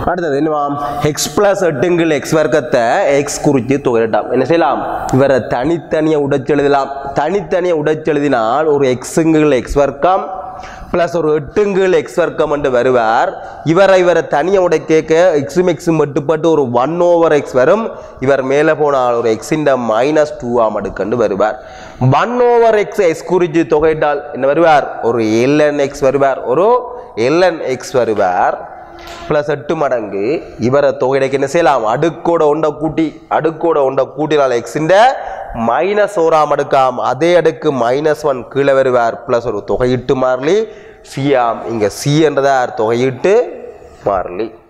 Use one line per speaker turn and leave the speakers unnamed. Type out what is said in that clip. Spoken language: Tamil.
அடுத்தது என்னவாம் எக்ஸ் பிளஸ் எட்டுங்கள் எக்ஸ் வர்க்கத்தை எக்ஸ் குறித்து தொகையிட்டாம் என்ன செய்யலாம் இவரை தனித்தனியாக உடைச்செழுதலாம் தனித்தனியாக உடைச்செழுதினால் ஒரு எக்ஸுங்கள் எக்ஸ் வர்க்கம் ப்ளஸ் ஒரு எட்டுங்கள் எக்ஸ் வர்க்கம் என்று வருவார் இவரை இவரை தனியாக உடை கேட்க எக்ஸும் எக்ஸும் மட்டுப்பட்டு ஒரு ஒன் ஓவர் எக்ஸ் வரும் இவர் மேலே போனால் ஒரு எக்ஸின் மைனஸ் டூ ஆம் அடுக்கண்டு வருவார் ஒன் ஓவர் எக்ஸ் எக்ஸ் குறித்து தொகையிட்டால் என்ன வருவார் ஒரு எல்என் எக்ஸ் வருவார் ஒரு எல்என் எக்ஸ் வருவார் ப்ளஸ் எட்டு மடங்கு இவரை தொகையிடைக்கு என்ன செய்யலாம் அடுக்கோட ஒண்ட கூட்டி அடுக்கோட ஒண்ட கூட்டினால் எக்ஸின்ற மைனஸ் ஓராம் அடுக்காம் அதே அடுக்கு மைனஸ் ஒன் கீழே வருவார் ப்ளஸ் ஒரு தொகையிட்டு மாறிலி சியாம் இங்கே சி என்றதார் தொகையிட்டு மாறிலி